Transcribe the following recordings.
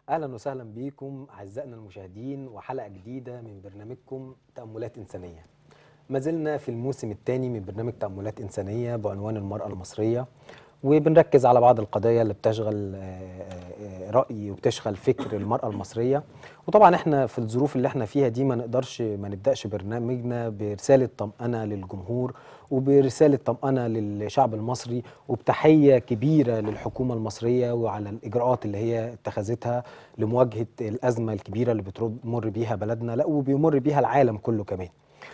اهلا وسهلا بيكم اعزائنا المشاهدين وحلقه جديده من برنامجكم تاملات انسانيه ما زلنا في الموسم الثاني من برنامج تاملات انسانيه بعنوان المراه المصريه وبنركز على بعض القضايا اللي بتشغل آه، آه، راي وبتشغل فكر المراه المصريه وطبعا احنا في الظروف اللي احنا فيها دي ما نقدرش ما نبداش برنامجنا برساله طمانه للجمهور وبرساله طمانه للشعب المصري وبتحيه كبيره للحكومه المصريه وعلى الاجراءات اللي هي اتخذتها لمواجهه الازمه الكبيره اللي بتمر بيها بلدنا لا وبيمر بيها العالم كله كمان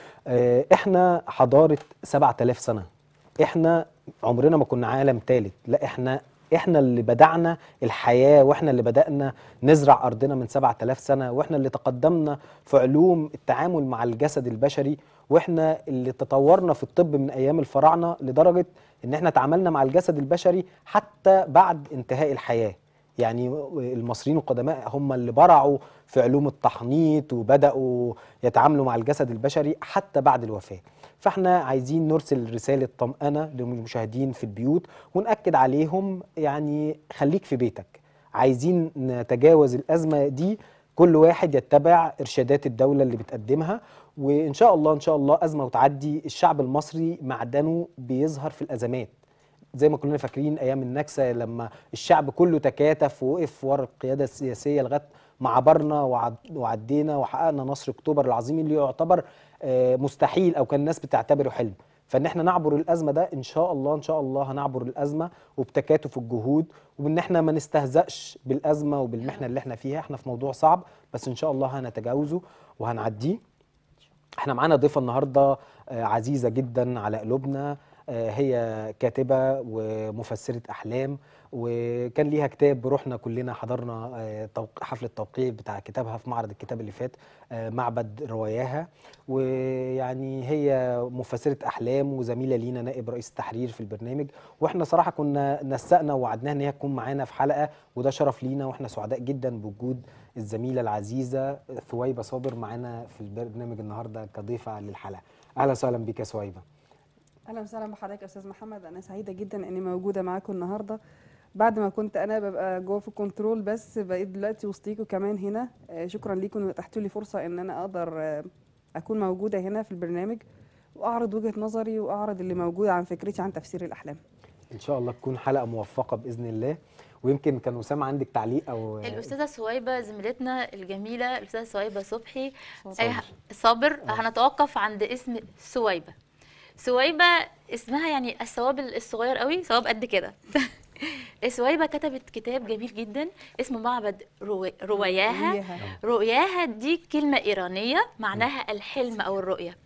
آه، احنا حضاره 7000 سنه احنا عمرنا ما كنا عالم ثالث لا احنا احنا اللي بدعنا الحياه واحنا اللي بدانا نزرع ارضنا من 7000 سنه واحنا اللي تقدمنا في علوم التعامل مع الجسد البشري واحنا اللي تطورنا في الطب من ايام الفراعنه لدرجه ان احنا تعاملنا مع الجسد البشري حتى بعد انتهاء الحياه يعني المصريين القدماء هم اللي برعوا في علوم التحنيط وبداوا يتعاملوا مع الجسد البشري حتى بعد الوفاه فاحنا عايزين نرسل رساله طمانه للمشاهدين في البيوت وناكد عليهم يعني خليك في بيتك عايزين نتجاوز الازمه دي كل واحد يتبع ارشادات الدوله اللي بتقدمها وان شاء الله ان شاء الله ازمه وتعدي الشعب المصري معدنه بيظهر في الازمات زي ما كلنا فاكرين ايام النكسه لما الشعب كله تكاتف ووقف ورا القياده السياسيه لغايه ما عبرنا وعد وعدينا وحققنا نصر اكتوبر العظيم اللي يعتبر آه، مستحيل او كان الناس بتعتبره حلم فان احنا نعبر الازمه ده ان شاء الله ان شاء الله هنعبر الازمه وبتكاتف الجهود وبان احنا ما نستهزأش بالازمه وبالمحنه اللي احنا فيها احنا في موضوع صعب بس ان شاء الله هنتجاوزه وهنعديه احنا معانا ضيفه النهارده آه، عزيزه جدا على قلوبنا آه، هي كاتبه ومفسره احلام وكان ليها كتاب رحنا كلنا حضرنا آه، توق- حفل التوقيع بتاع كتابها في معرض الكتاب اللي فات آه، معبد رواياها ويعني هي مفسره احلام وزميله لينا نائب رئيس التحرير في البرنامج واحنا صراحه كنا نسقنا ووعدناها ان هي تكون معانا في حلقه وده شرف لينا واحنا سعداء جدا بوجود الزميله العزيزه ثويبه صابر معانا في البرنامج النهارده كضيفه للحلقه اهلا وسهلا بك يا ثويبه اهلا وسهلا بحضرتك يا استاذ محمد انا سعيده جدا اني موجوده معاكم النهارده بعد ما كنت انا ببقى جوه في الكنترول بس بقيت دلوقتي وسطيكم كمان هنا آه، شكرا ليكم ان اتحتوا لي فرصه ان انا اقدر آه، اكون موجوده هنا في البرنامج واعرض وجهه نظري واعرض اللي موجود عن فكرتي عن تفسير الاحلام ان شاء الله تكون حلقه موفقه باذن الله ويمكن كان وسام عندك تعليق او الاستاذه سويبه زميلتنا الجميله الاستاذه سويبه صبحي صابر. أي ح- صابر هنتوقف عند اسم سويبه سويبه اسمها يعني الثواب الصغير قوي ثواب قد كده سويبه كتبت كتاب جميل جدا اسمه معبد رو- رواياها إياها. رؤياها دي كلمة إيرانية معناها الحلم أو الرؤية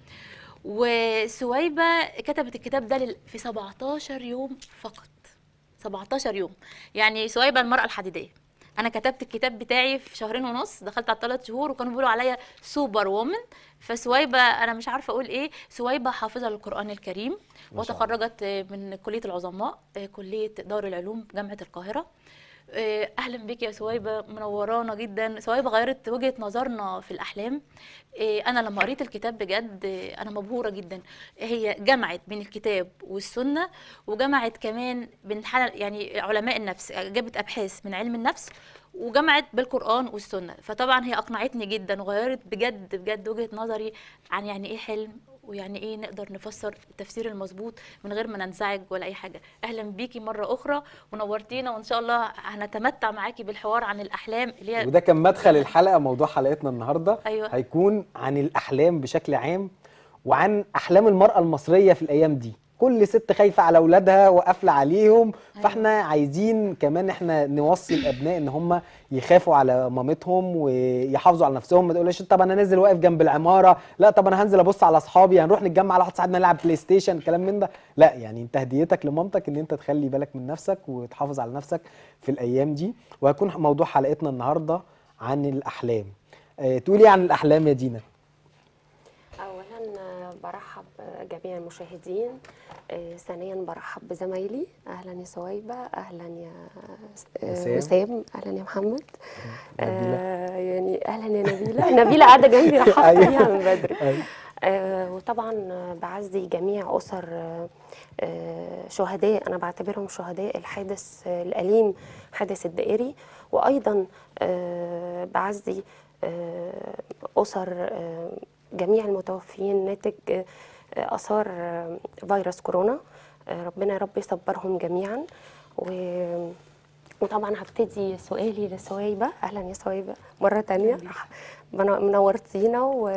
وسويبة كتبت الكتاب ده لل- في 17 يوم فقط 17 يوم يعني سويبة المرأة الحديدية أنا كتبت الكتاب بتاعي في شهرين ونص دخلت على ثلاث شهور وكانوا بيقولوا عليا سوبر وومن فسويبة أنا مش عارفة أقول إيه سويبة حافظة للقرآن الكريم ما شاء الله. وتخرجت من كلية العظماء كلية دار العلوم جامعة القاهرة آه، اهلا بك يا سويبه منورانا جدا سويبه غيرت وجهه نظرنا في الاحلام آه، انا لما قريت الكتاب بجد آه، انا مبهوره جدا هي جمعت بين الكتاب والسنه وجمعت كمان بين حل- يعني علماء النفس جابت ابحاث من علم النفس وجمعت بالقران والسنه فطبعا هي اقنعتني جدا وغيرت بجد بجد وجهه نظري عن يعني ايه حلم ويعني ايه نقدر نفسر التفسير المظبوط من غير ما ننزعج ولا اي حاجه اهلا بيكي مره اخرى ونورتينا وان شاء الله هنتمتع معاكي بالحوار عن الاحلام اللي هي وده كان مدخل الحلقه موضوع حلقتنا النهارده أيوة. هيكون عن الاحلام بشكل عام وعن احلام المراه المصريه في الايام دي كل ست خايفه على اولادها وقافله عليهم فاحنا عايزين كمان احنا نوصي الابناء ان هم يخافوا على مامتهم ويحافظوا على نفسهم ما تقولش طب انا نازل واقف جنب العماره لا طب انا هنزل ابص على اصحابي هنروح نتجمع على واحد صاحبنا نلعب بلاي ستيشن كلام من ده لا يعني انت هديتك لمامتك ان انت تخلي بالك من نفسك وتحافظ على نفسك في الايام دي وهيكون موضوع حلقتنا النهارده عن الاحلام اه تقولي إيه عن الاحلام يا دينا اولا آه، برحب جميع المشاهدين آه، ثانيا برحب بزمايلي اهلا يا سويبه اهلا يا آه، وسام. وسام اهلا يا محمد نبيلة. آه، يعني اهلا يا نبيله نبيله قاعده جنبي رحبت أيوة. بيها من بدري أيوة. آه، وطبعا آه، بعزي جميع أسر آه، آه، شهداء أنا بعتبرهم شهداء الحادث آه، الأليم حادث الدائري وأيضا آه، بعزي آه، أسر آه، جميع المتوفيين ناتج آه، آه، آثار آه، فيروس كورونا آه، ربنا يا رب يصبرهم جميعا و وطبعا هبتدي سؤالي لسويبة أهلا يا سويبة مرة تانية من- منورتينا و...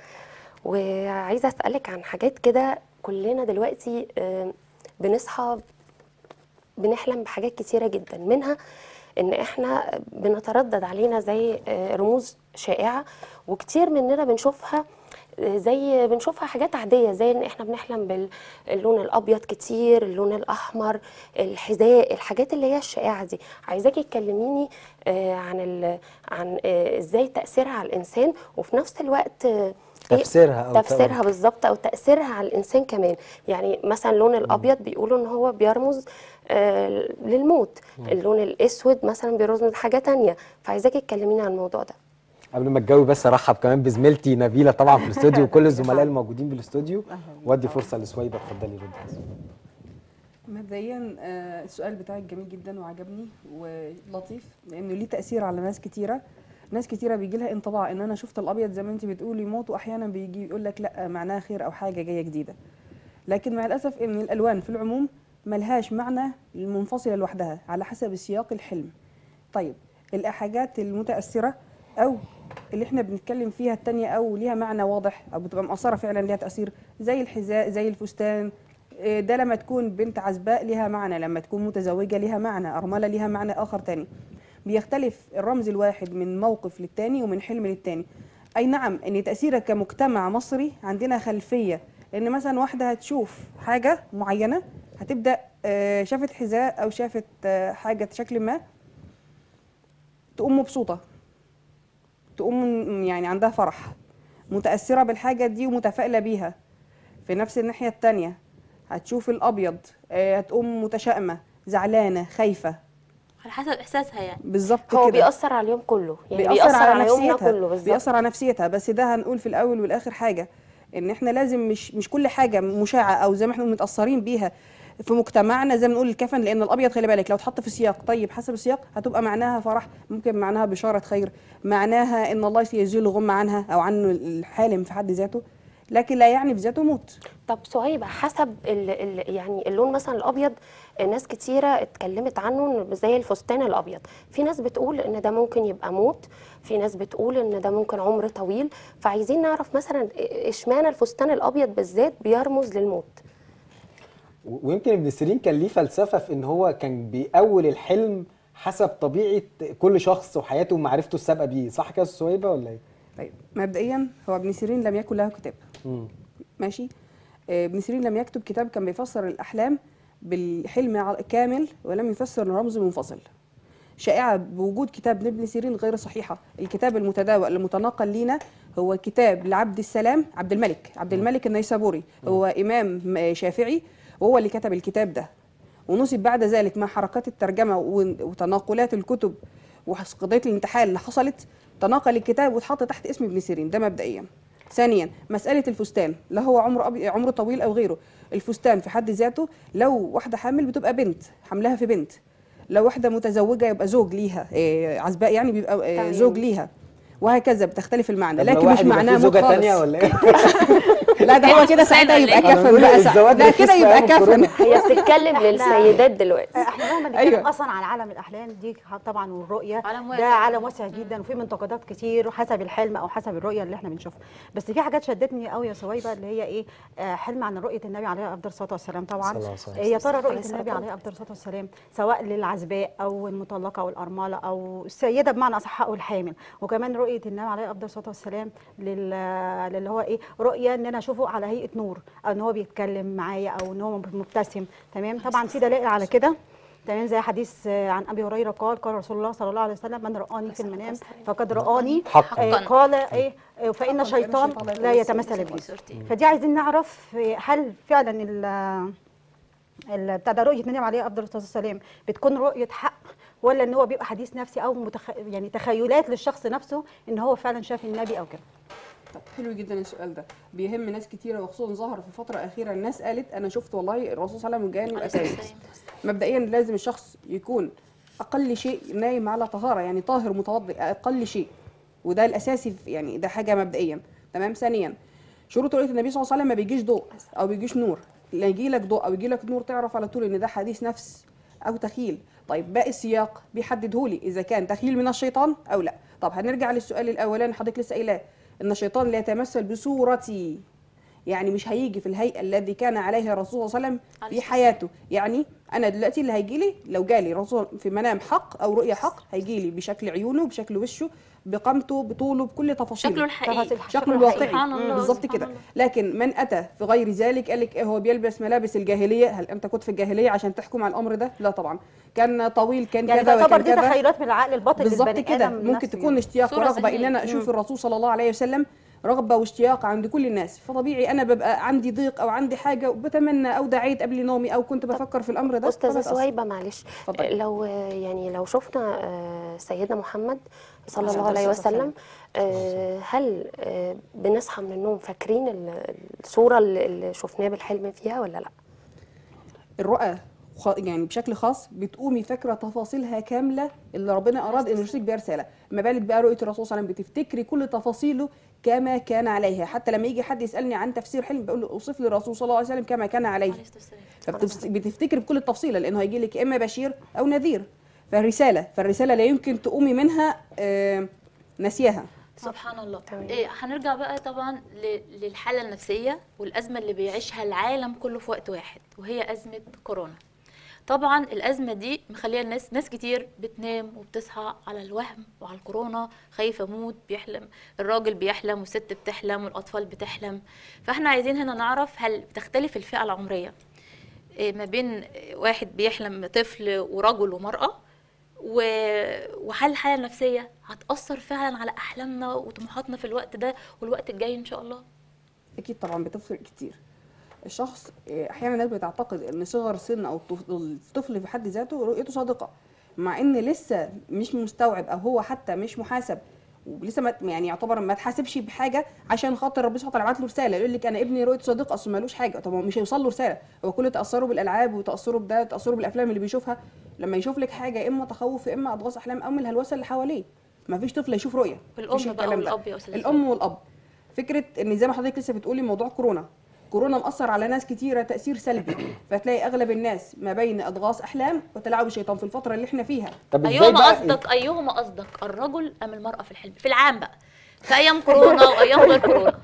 وعايزة أسألك عن حاجات كده كلنا دلوقتي آه، بنصحى بنحلم بحاجات كتيرة جدا منها ان احنا بنتردد علينا زي آه، رموز شائعة وكتير مننا بنشوفها آه، زي بنشوفها حاجات عادية زي ان احنا بنحلم باللون الابيض كتير اللون الاحمر الحذاء الحاجات اللي هي الشائعة دي عايزاكي تكلميني آه، عن ال... عن آه، ازاي تأثيرها على الانسان وفي نفس الوقت آه، إيه تفسيرها أو تفسيرها بالظبط او تاثيرها على الانسان كمان يعني مثلا اللون الابيض بيقولوا ان هو بيرمز آه للموت اللون الاسود مثلا بيرمز لحاجه تانية فعايزاكي تكلميني عن الموضوع ده قبل ما تجاوبي بس ارحب كمان بزميلتي نبيله طبعا في الاستوديو وكل الزملاء الموجودين بالاستوديو وادي فرصه لسويبه اتفضلي رد مبدئيا آه، السؤال بتاعك جميل جدا وعجبني ولطيف لانه ليه تاثير على ناس كتيره ناس كتيره بيجي لها انطباع ان انا شفت الابيض زي ما انت بتقولي موت واحيانا بيجي يقول لك لا معناها خير او حاجه جايه جديده لكن مع الاسف ان الالوان في العموم ملهاش معنى منفصله لوحدها على حسب سياق الحلم طيب الحاجات المتاثره او اللي احنا بنتكلم فيها التانية او ليها معنى واضح او بتبقى مأثرة فعلا ليها تأثير زي الحذاء زي الفستان إيه، ده لما تكون بنت عزباء ليها معنى لما تكون متزوجة ليها معنى أرملة ليها معنى آخر تاني بيختلف الرمز الواحد من موقف للتاني ومن حلم للتاني أي نعم أن تأثيرها كمجتمع مصري عندنا خلفية أن مثلا واحدة هتشوف حاجة معينة هتبدأ آه، شافت حذاء أو شافت آه، حاجة شكل ما تقوم مبسوطة تقوم يعني عندها فرح متأثرة بالحاجة دي ومتفائلة بيها في نفس الناحية التانية هتشوف الأبيض آه، هتقوم متشائمة زعلانة خايفة على حسب احساسها يعني بالظبط هو كده بيأثر على اليوم كله يعني بيأثر, بيأثر على على يومنا نفسيتها كله بالظبط بيأثر على نفسيتها بس ده هنقول في الأول والآخر حاجة إن إحنا لازم مش مش كل حاجة مشاعة أو زي ما إحنا متأثرين بيها في مجتمعنا زي ما نقول الكفن لأن الأبيض خلي بالك لو اتحط في سياق طيب حسب السياق هتبقى معناها فرح ممكن معناها بشارة خير معناها إن الله يزيل الغم عنها أو عنه الحالم في حد ذاته لكن لا يعني بذاته موت طب سهيبة حسب ال ال يعني اللون مثلا الابيض ناس كتيره اتكلمت عنه إنه زي الفستان الابيض في ناس بتقول ان ده ممكن يبقى موت في ناس بتقول ان ده ممكن عمر طويل فعايزين نعرف مثلا اشمعنى الفستان الابيض بالذات بيرمز للموت و- ويمكن ابن سيرين كان ليه فلسفه في ان هو كان بيأول الحلم حسب طبيعه كل شخص وحياته ومعرفته السابقه بيه صح كده يا أستاذ سويبه ولا ايه؟ طيب مبدئيا هو ابن سيرين لم يكن له كتاب مم. ماشي آه، ابن سيرين لم يكتب كتاب كان بيفسر الأحلام بالحلم ع- كامل ولم يفسر الرمز منفصل شائعة بوجود كتاب لابن سيرين غير صحيحة الكتاب المتداول المتناقل لينا هو كتاب لعبد السلام عبد الملك عبد الملك النيسابوري هو إمام م- شافعي وهو اللي كتب الكتاب ده ونسب بعد ذلك مع حركات الترجمة ون- وتناقلات الكتب وقضية الانتحال اللي حصلت تناقل الكتاب واتحط تحت اسم ابن سيرين ده مبدئيا ثانيا مسألة الفستان لا هو عمر أبي... عمر طويل أو غيره الفستان في حد ذاته لو واحدة حامل بتبقى بنت حملها في بنت لو واحدة متزوجة يبقى زوج ليها إيه عزباء يعني بيبقى إيه تمام. زوج ليها وهكذا بتختلف المعنى طب لو لكن واحد مش يبقى معناه فيه موت زوجه خالص ثانيه ولا ايه؟ لا ده هو كده ساعتها يبقى أنا كفن بقول بقى الزواج ساعتها ده رخيص كده في يبقى أيام الكورونا. كفن هي بتتكلم للسيدات دلوقتي احنا لما بنتكلم أيوة. اصلا عن عالم الاحلام دي طبعا والرؤيه عالم ده واسع. عالم واسع جدا وفي منتقدات كتير حسب الحلم او حسب الرؤيه اللي احنا بنشوفها بس في حاجات شدتني قوي يا سويبه اللي هي ايه آه حلم عن رؤيه النبي عليه افضل الصلاه والسلام طبعا صلى الله عليه وسلم. آه، يا ترى عليه رؤيه الصلاة النبي عليه والسلام. افضل الصلاه والسلام سواء للعزباء او المطلقه او الارمله او السيده بمعنى اصح او الحامل وكمان رؤيه النبي عليه افضل الصلاه والسلام لل للي هو ايه رؤيه ان انا اشوفه على هيئه نور او ان هو بيتكلم معايا او ان هو مبتسم تمام طبعا في دلائل على كده تمام زي حديث آه، عن ابي هريره قال قال رسول الله صلى الله عليه وسلم من رآني في المنام فقد رآني حقا. آه، قال ايه آه، فإن حقا الشيطان الشيطان لا لا يتمثل يتمثل بي صورتي. فدي عايزين نعرف آه، هل فعلا ال ال- بتاع ده رؤيه النبي عليه افضل الصلاه والسلام بتكون رؤيه حق ولا ان هو بيبقى حديث نفسي او متخ... يعني تخيلات للشخص نفسه ان هو فعلا شاف النبي او كده حلو جدا السؤال ده بيهم ناس كتيره وخصوصا ظهر في الفتره الاخيره الناس قالت انا شفت والله الرسول صلى الله عليه وسلم جاني عليه واتاني الصلاة والسلام. مبدئيا لازم الشخص يكون اقل شيء نايم على طهاره يعني طاهر متوضئ اقل شيء وده الاساسي في- يعني ده حاجه مبدئيا تمام ثانيا شروط رؤيه النبي صلى الله عليه وسلم ما بيجيش ضوء او بيجيش نور لا يجي لك ضوء او يجي لك نور تعرف على طول ان ده حديث نفس او تخيل طيب باقي السياق بيحدده لي اذا كان تخيل من الشيطان او لا طب هنرجع للسؤال الاولاني حضرتك لسه قايلاه ان الشيطان لا يتمثل بصورتي يعني مش هيجي في الهيئه الذي كان عليها الرسول صلى الله عليه وسلم عليه في الصلاة حياته يعني انا دلوقتي اللي هيجي لي لو جالي رسول في منام حق او رؤيه حق هيجي لي بشكل عيونه بشكل وشه بقامته بطوله بكل تفاصيله شكله الحقيقي تفاصيل شكله الواقعي سبحان الله بالظبط سبحان كده الله. لكن من اتى في غير ذلك قال لك إيه هو بيلبس ملابس الجاهليه هل انت كنت في الجاهليه عشان تحكم على الامر ده لا طبعا كان طويل كان يعني كذا تعتبر وكان دي كذا تخيلات من العقل الباطن بالظبط للبني كده آدم ممكن نفسه تكون اشتياق صورة ورغبه ان ذهنية. انا اشوف الرسول صلى الله عليه وسلم رغبه واشتياق عند كل الناس فطبيعي انا ببقى عندي ضيق او عندي حاجه وبتمنى او دعيت قبل نومي او كنت بفكر في الامر ده استاذه فبتأثر. سويبه معلش اتفضلي. لو يعني لو شفنا آه، سيدنا محمد صلى عليه الله عليه الصلاة وسلم آه، هل آه، بنصحى من النوم فاكرين ال- الصوره اللي اللي شفناها بالحلم فيها ولا لا الرؤى خ- يعني بشكل خاص بتقومي فاكره تفاصيلها كامله اللي ربنا اراد ان يرسلك بيها رساله ما بالك بقى رؤيه الرسول صلى الله عليه وسلم بتفتكري كل تفاصيله كما كان عليها حتى لما يجي حد يسالني عن تفسير حلم بقول له اوصف لي الرسول صلى الله عليه وسلم كما كان عليه عليه الصلاة والسلام. فبتفتكر بكل التفصيله لانه هيجي لك اما بشير او نذير فالرساله فالرساله لا يمكن تقومي منها آه، ناسياها سبحان الله تمام. إيه هنرجع بقى طبعا ل- للحاله النفسيه والازمه اللي بيعيشها العالم كله في وقت واحد وهي ازمه كورونا طبعا الازمه دي مخليه الناس ناس كتير بتنام وبتصحى على الوهم وعلى الكورونا خايف اموت بيحلم الراجل بيحلم والست بتحلم والاطفال بتحلم فاحنا عايزين هنا نعرف هل بتختلف الفئه العمريه إيه ما بين واحد بيحلم طفل ورجل ومراه و- وهل الحاله النفسيه هتاثر فعلا على احلامنا وطموحاتنا في الوقت ده والوقت الجاي ان شاء الله اكيد طبعا بتفرق كتير الشخص آه، احيانا الناس بتعتقد ان صغر سن او الطف- الطفل في حد ذاته رؤيته صادقه مع ان لسه مش مستوعب او هو حتى مش محاسب ولسه ما يعني يعتبر ما تحاسبش بحاجه عشان خاطر ربنا سبحانه وتعالى بعت له رساله يقول لك انا ابني رؤيته صادقه اصل مالوش حاجه طب هو مش هيوصل له رساله هو كل تاثره بالالعاب وتاثره بده تاثره بالافلام اللي بيشوفها لما يشوف لك حاجه يا اما تخوف يا اما اضغاث احلام او من الهلوسه اللي حواليه ما فيش طفل يشوف رؤيه الأم مفيش بقى الكلام ده. والأب يا أستاذة الام والاب فكره ان زي ما حضرتك لسه بتقولي موضوع كورونا كورونا مأثر على ناس كتيرة تأثير سلبي فتلاقي أغلب الناس ما بين أضغاث أحلام وتلاعب الشيطان في الفترة اللي احنا فيها طب ازاي ايهما بقى قصدك ايهما قصدك الرجل ام المراه في الحلم في العام بقى في ايام كورونا وايام غير كورونا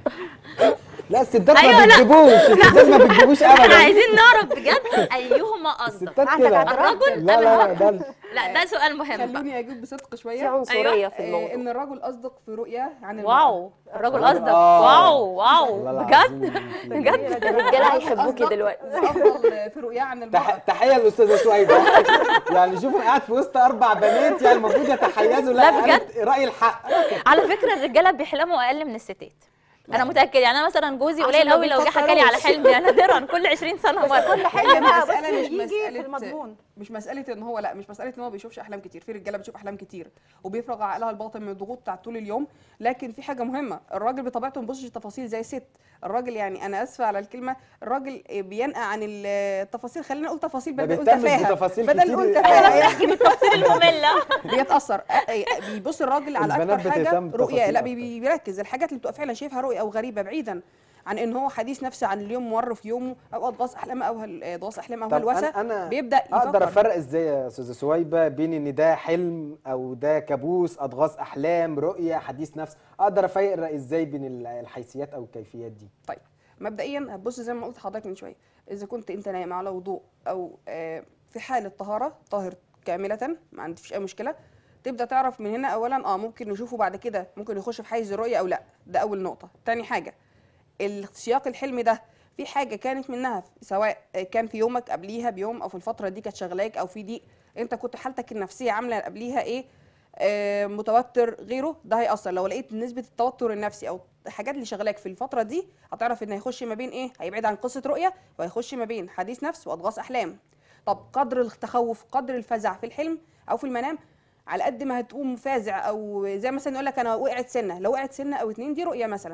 لا الستات أيوة، ما لا. بتجيبوش الستات ما بتجيبوش احنا ابدا عايزين نعرف بجد ايهما قصدك الستات عندك كده اعتراض؟ الرجل لا ام لا المراه لا ده لا ده سؤال مهم بقى خلوني أجيب بصدق في شوية عنصريه أيوة. في آه، الموضوع إن الرجل أصدق في رؤية عن المرأة واو الرجل آه. قصدك واو واو والله بجد العظيم. بجد الرجاله هيحبوكي أصدق دلوقتي وأفضل في رؤية عن تح- المرأة تحيه للاستاذه سويده يعني شوف انا قاعد في وسط اربع بنات يعني المفروض يتحيزوا لا لا بجد. قالت راي الحق على فكره الرجاله بيحلموا اقل من الستات انا متاكد يعني انا مثلا جوزي عشان قليل ما قوي لو جه حكى لي على حلم يعني نادرا كل 20 سنه مره كل هي حاجه بقى بس المسألة مش يجي في مسألة المضمون مش مسألة ان هو لا مش مسألة ان هو بيشوفش احلام كتير في رجالة بتشوف احلام كتير وبيفرغ عقلها الباطن من الضغوط بتاعت طول اليوم لكن في حاجة مهمة الراجل بطبيعته ما بيبصش التفاصيل زي الست الراجل يعني انا اسفة على الكلمة الراجل بينقى عن التفاصيل خلينا نقول تفاصيل ما بدل نقول بيهتمش تفاهة بتفاصيل بدل كتير. نقول أيوة. تفاهة بنحكي بالتفاصيل الممله بيتاثر أ- أ- بيبص الراجل على البنات اكتر حاجه بتهتم رؤيه بتفاصيل لا أكتر. بي- بيركز الحاجات اللي بتبقى فعلا شايفها رؤيه او غريبه بعيدا عن ان هو حديث نفسي عن اليوم مر في يومه او اضغاث احلام او هل- اضغاث احلام او طب هلوسه أنا- أنا بيبدا اقدر يفكر افرق ازاي يا استاذه سويبه بين ان ده حلم او ده كابوس اضغاث احلام رؤيه حديث نفس اقدر افرق ازاي بين ال- الحيثيات او الكيفيات دي طيب مبدئيا هتبص زي ما قلت لحضرتك من شويه اذا كنت انت نايم على وضوء او آه، في حاله طهاره طاهر كامله ما عنديش اي مشكله تبدا تعرف من هنا اولا اه ممكن نشوفه بعد كده ممكن يخش في حيز الرؤيه او لا ده اول نقطه تاني حاجه السياق الحلم ده في حاجه كانت منها سواء كان في يومك قبليها بيوم او في الفتره دي كانت شغلاك او في ضيق انت كنت حالتك النفسيه عامله قبليها ايه آه متوتر غيره ده هيأثر لو لقيت نسبه التوتر النفسي او الحاجات اللي شغلاك في الفتره دي هتعرف ان هيخش ما بين ايه هيبعد عن قصه رؤيه وهيخش ما بين حديث نفس واضغاث احلام طب قدر التخوف قدر الفزع في الحلم او في المنام على قد ما هتقوم فازع او زي مثلا يقول لك انا وقعت سنه لو وقعت سنه او اتنين دي رؤيه مثلا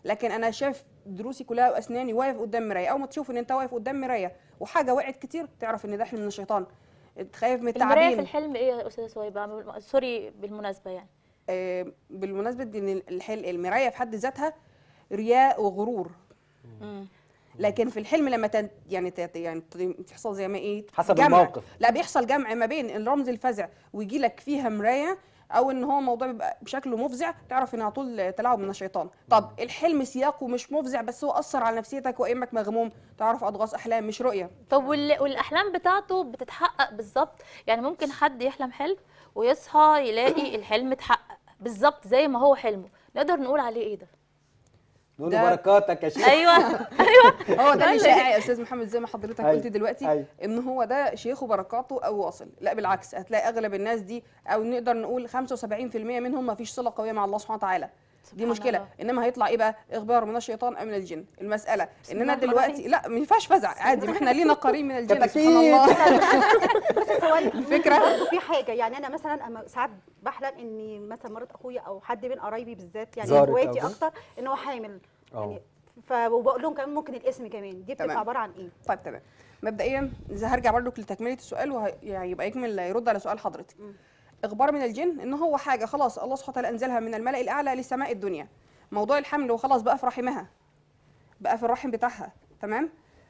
لكن انا شايف دروسي كلها واسناني واقف قدام مرايه اول ما تشوف ان انت واقف قدام مرايه وحاجه وقعت كتير تعرف ان ده حلم من الشيطان خايف من المرايه في التعابين الحلم ايه يا استاذه سويبه سوري بالمناسبه يعني آه، بالمناسبه دي ان الحل المرايه في حد ذاتها رياء وغرور مم. لكن في الحلم لما تن يعني تت يعني تحصل زي ما ايه حسب جمع. الموقف. لا بيحصل جمع ما بين الرمز الفزع ويجي لك فيها مرايه او ان هو موضوع بيبقى بشكله مفزع تعرف ان على طول تلاعب من الشيطان طب الحلم سياقه مش مفزع بس هو اثر على نفسيتك وقيمك مغموم تعرف اضغاث احلام مش رؤيه طب وال- والاحلام بتاعته بتتحقق بالظبط يعني ممكن حد يحلم حلم ويصحى يلاقي الحلم اتحقق بالظبط زي ما هو حلمه نقدر نقول عليه ايه ده نقول ده- بركاتك يا شيخ ايوه هو ده ولا اللي شائع يا استاذ محمد زي ما حضرتك أيوة. قلت دلوقتي أيوة. ان هو ده شيخ وبركاته او واصل لا بالعكس هتلاقي اغلب الناس دي او نقدر نقول 75% منهم ما فيش صله قويه مع الله سبحانه وتعالى دي سبحان مشكله الله. انما هيطلع ايه بقى اخبار من الشيطان او من الجن المساله ان انا الله الرحمن دلوقتي لا ما ينفعش فزع عادي ما احنا لينا قرين من الجن ده سبحان تكفير. الله بس ثواني الفكرة؟ برضه في حاجه يعني انا مثلا اما ساعات بحلم اني مثلا مرات اخويا او حد من قرايبي بالذات يعني زارت أو اخواتي كده؟ اكتر ان هو حامل اه. يعني ف وبقول لهم كمان ممكن الاسم كمان دي بتبقى تمام. عباره عن ايه؟ طيب تمام مبدئيا إذا هرجع برضك لتكمله السؤال وهيبقى يكمل يرد على سؤال حضرتك اخبار من الجن ان هو حاجه خلاص الله سبحانه وتعالى انزلها من الملأ الاعلى لسماء الدنيا موضوع الحمل وخلاص بقى في رحمها بقى في الرحم بتاعها تمام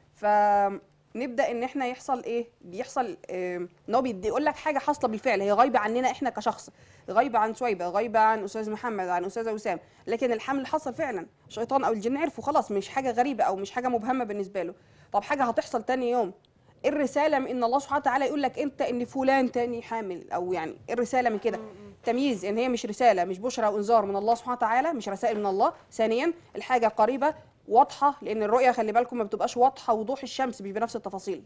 فنبدا ان احنا يحصل ايه بيحصل آه، ان هو بيدي يقول لك حاجه حاصله بالفعل هي غايبه عننا احنا كشخص غايبه عن سويبه غايبه عن استاذ محمد عن استاذه وسام لكن الحمل حصل فعلا الشيطان او الجن عرفوا خلاص مش حاجه غريبه او مش حاجه مبهمه بالنسبه له طب حاجه هتحصل تاني يوم إيه الرساله من ان الله سبحانه وتعالى يقول لك انت ان فلان تاني حامل او يعني إيه الرساله من كده تمييز ان هي مش رساله مش بشرى وانذار من الله سبحانه وتعالى مش رسائل من الله ثانيا الحاجه قريبه واضحه لان الرؤيه خلي بالكم ما بتبقاش واضحه وضوح الشمس مش بنفس التفاصيل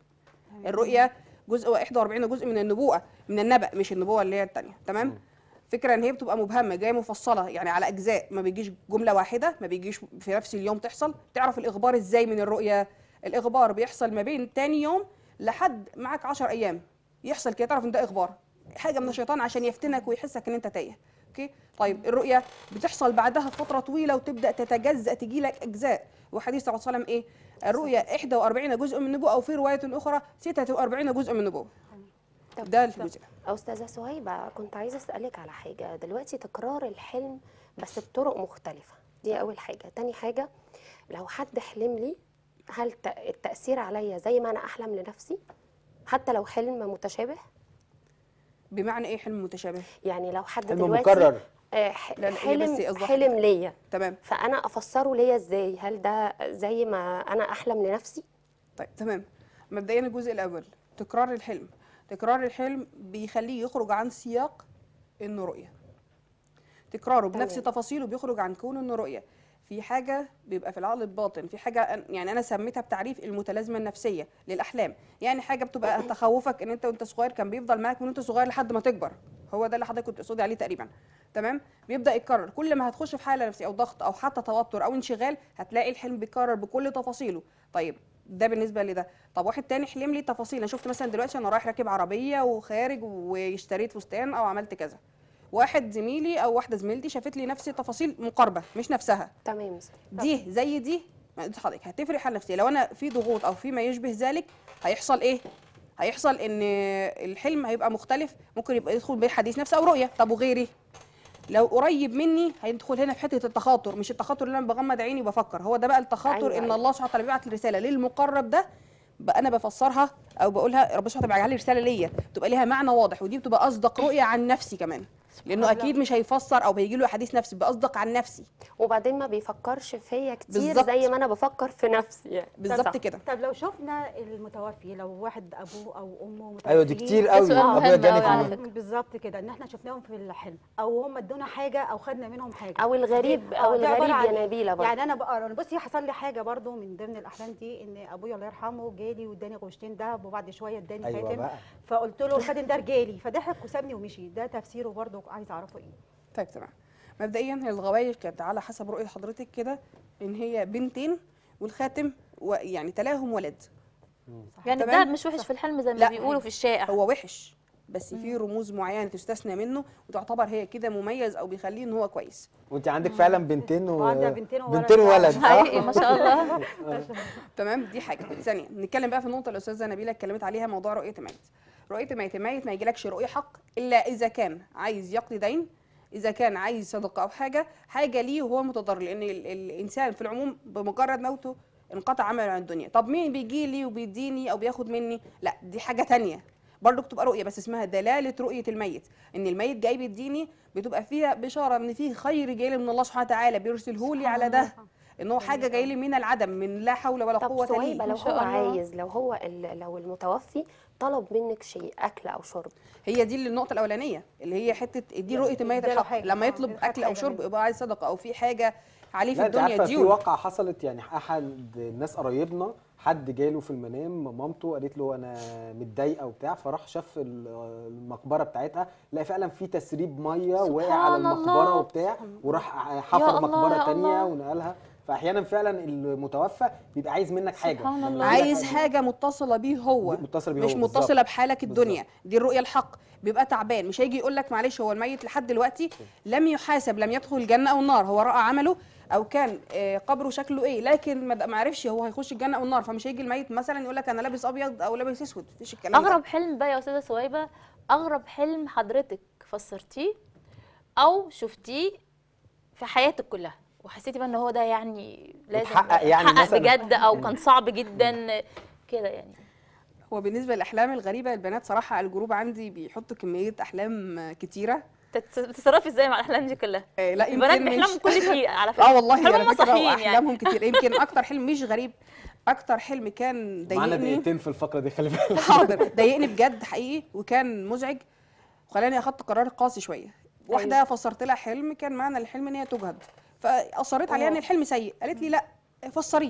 الرؤيه جزء 41 جزء من النبوءه من النبأ مش النبوه اللي هي الثانيه تمام فكره ان هي بتبقى مبهمه جايه مفصله يعني على اجزاء ما بيجيش جمله واحده ما بيجيش في نفس اليوم تحصل تعرف الاخبار ازاي من الرؤيه الاخبار بيحصل ما بين تاني يوم لحد معاك 10 ايام يحصل كده تعرف ان ده اخبار حاجه من الشيطان عشان يفتنك ويحسك ان انت تايه اوكي طيب الرؤيه بتحصل بعدها فتره طويله وتبدا تتجزا تجي لك اجزاء وحديث صلى الله عليه وسلم ايه الرؤيا 41 جزء من النبوه او في روايه اخرى 46 جزء من النبوه طب ده الجزء ده. أستاذة سهيبة كنت عايزة أسألك على حاجة دلوقتي تكرار الحلم بس بطرق مختلفة دي أول حاجة تاني حاجة لو حد حلم لي هل ت- التأثير عليا زي ما أنا أحلم لنفسي حتى لو حلم متشابه بمعنى ايه حلم متشابه يعني لو حد حلم دلوقتي مكرر آه، ح- لا، لا، إيه بس حلم قصدك حلم ليا تمام فأنا أفسره ليا إزاي هل ده زي ما أنا أحلم لنفسي طيب تمام مبدئيا الجزء الاول تكرار الحلم تكرار الحلم بيخليه يخرج عن سياق انه رؤيه تكراره بنفس تمام. تفاصيله بيخرج عن كونه انه رؤيه في حاجه بيبقى في العقل الباطن في حاجه أن- يعني انا سميتها بتعريف المتلازمه النفسيه للاحلام يعني حاجه بتبقى تخوفك ان انت وانت صغير كان بيفضل معاك من وانت صغير لحد ما تكبر هو ده اللي حضرتك كنت تقصدي عليه تقريبا تمام بيبدا يتكرر كل ما هتخش في حاله نفسيه او ضغط او حتى توتر او انشغال هتلاقي الحلم بيتكرر بكل تفاصيله طيب ده بالنسبه لده طب واحد تاني حلم لي تفاصيل انا شفت مثلا دلوقتي انا رايح راكب عربيه وخارج واشتريت فستان او عملت كذا واحد زميلي او واحده زميلتي شافت لي نفس تفاصيل مقاربه مش نفسها تمام دي زي دي ما قلت لحضرتك هتفرق حال نفسيه لو انا في ضغوط او في ما يشبه ذلك هيحصل ايه هيحصل ان الحلم هيبقى مختلف ممكن يبقى يدخل بيه حديث نفس او رؤيه طب وغيري لو قريب مني هيدخل هنا في حته التخاطر مش التخاطر اللي انا بغمض عيني وبفكر هو ده بقى التخاطر أيوة، ان أيوة. الله سبحانه وتعالى بيبعت الرساله للمقرب ده بقى انا بفسرها او بقولها ربنا سبحانه وتعالى بيجعل لي رساله ليا بتبقى ليها معنى واضح ودي بتبقى اصدق رؤيه عن نفسي كمان لانه اكيد مش هيفسر او هيجي له حديث نفسي بيبقى اصدق عن نفسي وبعدين ما بيفكرش فيا كتير بالظبط. زي ما أنا بفكر في نفسي يعني ده بالظبط صح. كده طب لو شفنا المتوفي لو واحد ابوه او امه متوفيين ايوه دي كتير قوي سؤال مهم ابويا جاني أوي على في فكرة. بالظبط كده ان احنا شفناهم في الحلم او هم ادونا حاجه او خدنا منهم حاجه أو الغريب دي- أو آه، دي عبارة الغريب عن يا إيه؟ نبيلة برضه يعني انا بقرا بصي حصل لي حاجه برضو من ضمن الاحلام دي ان ابويا الله يرحمه جالي واداني غشتين ذهب وبعد شويه اداني ايوه خاتم بقى فقلت له الخاتم ده رجالي فضحك وسابني ومشي ده تفسيره برضو عايز اعرفه ايه طيب تمام مبدئيا هي الغوايش كانت على حسب رؤيه حضرتك كده ان هي بنتين والخاتم و- يعني تلاهم ولد يعني ده تمام؟ مش وحش في الحلم زي ما لا. بيقولوا في الشائع هو وحش بس في رموز معينه تستثنى منه وتعتبر هي كده مميز او بيخليه ان هو كويس وانت عندك فعلا بنتين و... وعندها بنتين وولد. بنتين وولد صح؟ حقيقي ما شاء الله تمام دي حاجه ثانيه نتكلم بقى في النقطه اللي الاستاذه نبيله اتكلمت عليها موضوع رؤيه الميت رؤيه الميت الميت ما يجيلكش رؤيه حق الا اذا كان عايز يقضي دين اذا كان عايز صدقه او حاجه حاجه ليه وهو متضرر لان ال- الانسان في العموم بمجرد موته انقطع عمله عن الدنيا طب مين بيجي لي وبيديني او بياخد مني لا دي حاجه تانية برضه بتبقى رؤيه بس اسمها دلاله رؤيه الميت ان الميت جاي بيديني بتبقى فيها بشاره ان في خير جاي لي من الله سبحانه وتعالى بيرسله لي على ده ان هو حاجه جاي لي من العدم من لا حول ولا طب قوه سويبة لي لو ما شاء هو الله. عايز لو هو ال- لو المتوفي طلب منك شيء اكل او شرب هي دي اللي النقطه الاولانيه اللي هي حته دي رؤيه الميت اداله الحق حاجة. لما آه، يطلب اداله اكل او حاجة شرب منه. يبقى عايز صدقه او في حاجه عليه في لا انت الدنيا عارفه في ديون واقعه حصلت يعني احد الناس قرايبنا حد جاله في المنام مامته قالت له انا متضايقه وبتاع فراح شاف ال- المقبره بتاعتها لقى فعلا في تسريب ميه واقع على سبحان المقبره الله. وبتاع وراح يا حفر الله، مقبره يا تانية الله. ونقلها فاحيانا فعلا المتوفى بيبقى عايز منك حاجه سبحان لما الله. يقول لك عايز حاجه متصله بيه هو متصله بيه مش هو، بالظبط. متصله بحالك بالظبط. الدنيا دي الرؤيه الحق بيبقى تعبان مش هيجي يقول لك معلش هو الميت لحد دلوقتي لم يحاسب لم يدخل الجنه او النار هو راى عمله او كان آه، قبره شكله ايه لكن ما ما عرفش هو هيخش الجنه او النار فمش هيجي الميت مثلا يقول لك انا لابس ابيض او لابس اسود مفيش الكلام ده اغرب حلم بقى يا استاذه سويبه اغرب حلم حضرتك فسرتيه او شفتيه في حياتك كلها وحسيتي بقى ان هو ده يعني لازم اتحقق يعني اتحقق مثلاً. بجد او كان صعب جدا كده يعني هو بالنسبه للاحلام الغريبه البنات صراحه على الجروب عندي بيحطوا كميه احلام آه، كتيره تت- بتتصرفي ازاي مع الاحلام دي كلها آه، لا البنات يمكن مش- بيحلموا كل دقيقه على فكره اه والله حلمهم على فكره صحيين يعني واحلامهم كتير يمكن اكتر حلم مش غريب اكتر حلم كان معانا ضايقني دقيقتين في الفقره دي خلي بالك حاضر ضايقني بجد حقيقي وكان مزعج وخلاني اخدت قرار قاسي شويه واحده فسرت لها حلم كان معنى الحلم ان هي تجهد فاصريت عليها ان الحلم سيء قالت لي لا فسريه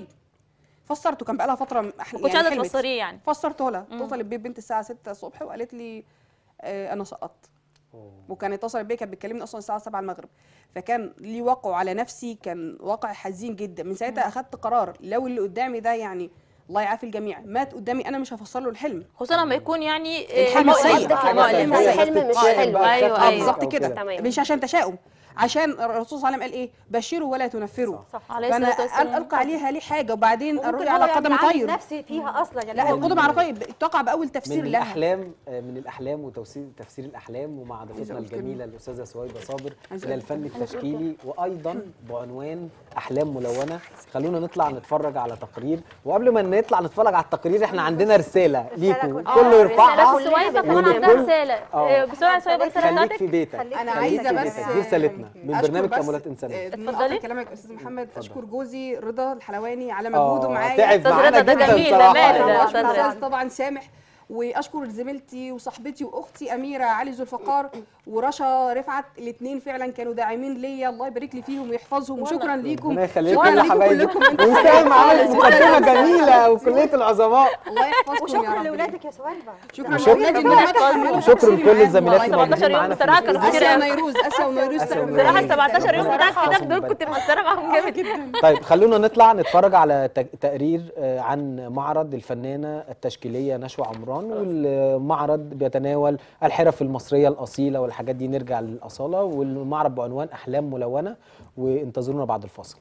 فسرته كان بقى لها فتره أح- ما كنتش قادره حلمت. تفسريه يعني فسرته لها مم. اتصلت بيا بنت الساعه 6 الصبح وقالت لي آه انا سقطت وكانت اتصلت بيا كانت بتكلمني اصلا الساعه 7 المغرب فكان لي وقع على نفسي كان واقع حزين جدا من ساعتها اخدت قرار لو اللي قدامي ده يعني الله يعافي الجميع مات قدامي انا مش هفسر له الحلم خصوصا لما يكون يعني آه، الحلم مؤلم. سيء. قصدك حاجة لما سيئة. يبقى زي الحلم الناس مش بتتقاعد حلو بقى، أيوة، تخاف أيوة. منك بالظبط أو كده تمام. مش عشان تشاؤم عشان الرسول صلى الله عليه وسلم قال ايه بشروا ولا تنفروا صح عليه فانا الصلاه والسلام القى عليها ليه حاجه وبعدين وممكن الرؤيا هو على يعني قدم عامل طير نفسي فيها اصلا يعني لا هو القدم على طير تقع باول من تفسير لها الاحلام آه، من الاحلام وتفسير تفسير الاحلام ومع ضيفتنا أقول كلمة. الجميله الاستاذه سويبه صابر عايزة الى أقول الفن التشكيلي وايضا بعنوان احلام ملونه خلونا نطلع نتفرج على تقرير وقبل ما نطلع نتفرج على التقرير احنا عندنا رساله ليكم كلها. كله رسالة يرفعها سويبه كمان ولكل- عندها رساله آه. آه، بسرعه سويبه الرساله خليك بتاعتك في بيتك خليك انا في عايزه بيتك. بس دي رسالتنا من أشكر برنامج بس- تأملات إنسانية. آه، اتفضلي. نقطع كلامك يا استاذ محمد اتفضل. اشكر جوزي رضا الحلواني على آه، مجهوده معايا تعب أستاذ معانا رضا ده جدا جميل، ده بصراحة. ماله ده؟ واشكر أستاذ الاستاذ رضا. طبعا سامح واشكر زميلتي وصاحبتي واختي اميره علي ذو الفقار ورشا رفعت الاثنين فعلا كانوا داعمين ليا الله يبارك لي فيهم ويحفظهم وشكرا ليكم ربنا يخليكم شكرا يا ليكم حبايبي كلكم انتوا وسام عملت شكراً مقدمه لكم. جميله وكليه العظماء الله يحفظكم يا وشكرا رب لاولادك يا سوالبه شكرا وشكراً لاولادي كمان. انهم اتحملوا وشكراً تفسيري لكل معاهم. الزميلات والله اللي موجودين 17 يوم معانا في بصراحة كانوا الاستوديو. كتير اسيا أوي. ونيروز اسيا ونيروز آسيا تعبوا ونيروز. بصراحه مني. 17 يوم تعبوا بتاعك كده خلاص دول كنت مقصره معاهم جامد جدا طيب خلونا نطلع نتفرج على تق- تقرير آه، عن معرض الفنانة التشكيلية نشوى عمران والمعرض بيتناول الحرف المصرية الأصيلة والحاجات دي نرجع للأصالة والمعرض بعنوان أحلام ملونة وانتظرونا بعد الفاصل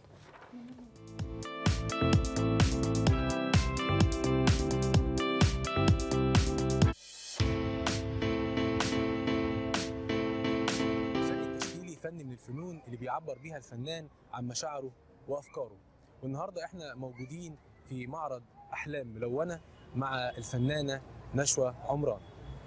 الفن التشكيلي فن من الفنون اللي بيعبر بيها الفنان عن مشاعره وافكاره والنهارده احنا موجودين في معرض احلام ملونه مع الفنانه نشوى عمران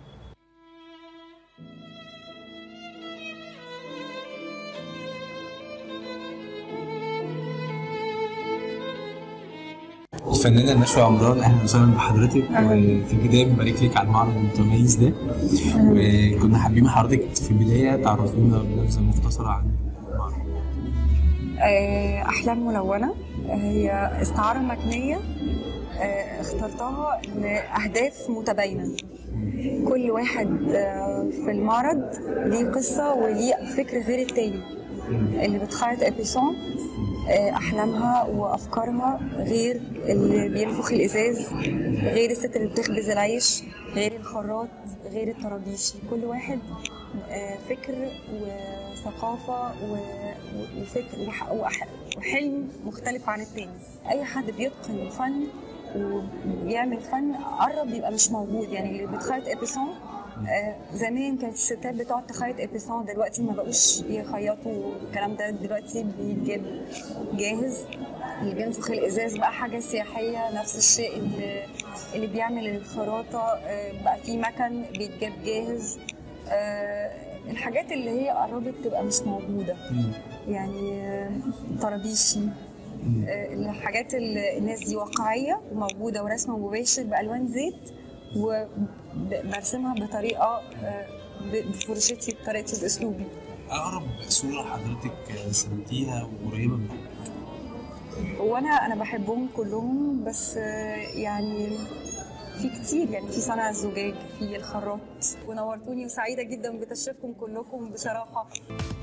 الفنانة نشوى عمران أهلا وسهلا بحضرتك وفي البداية بنبارك لك على المعرض المتميز ده وكنا حابين حضرتك في البداية تعرفينا بنبذة مختصرة عن المعرض آه، أحلام ملونة هي استعارة مكنية آه، اخترتها لأهداف متباينة كل واحد آه، في المعرض ليه قصة وليه فكر غير التاني اللي بتخيط ابيسون آه، أحلامها وأفكارها غير اللي بينفخ الإزاز غير الست اللي بتخبز العيش غير الخراط غير الطرابيشي كل واحد آه، فكر وثقافة و- و- وفكر وح- وح- وحلم مختلف عن التاني أي حد بيتقن فن وبيعمل فن قرب يبقى مش موجود يعني اللي بتخيط ابيسون آه، زمان كانت الستات بتقعد تخيط ابيسون دلوقتي ما بقوش يخيطوا الكلام ده دلوقتي بيتجاب جاهز اللي بينفخ الازاز بقى حاجه سياحيه نفس الشيء اللي, اللي بيعمل الخراطه آه، بقى في مكن بيتجاب جاهز آه، الحاجات اللي هي قربت تبقى مش موجوده يعني آه، طرابيشي آه، الحاجات اللي الناس دي واقعيه وموجوده ورسمه مباشر بالوان زيت وبرسمها بطريقه آه، ب- بفرشتي بطريقتي باسلوبي اقرب صوره حضرتك رسمتيها وقريبه من وانا انا بحبهم كلهم بس آه، يعني في كتير يعني في صنع الزجاج في الخراط ونورتوني وسعيده جدا بتشريفكم كلكم بصراحه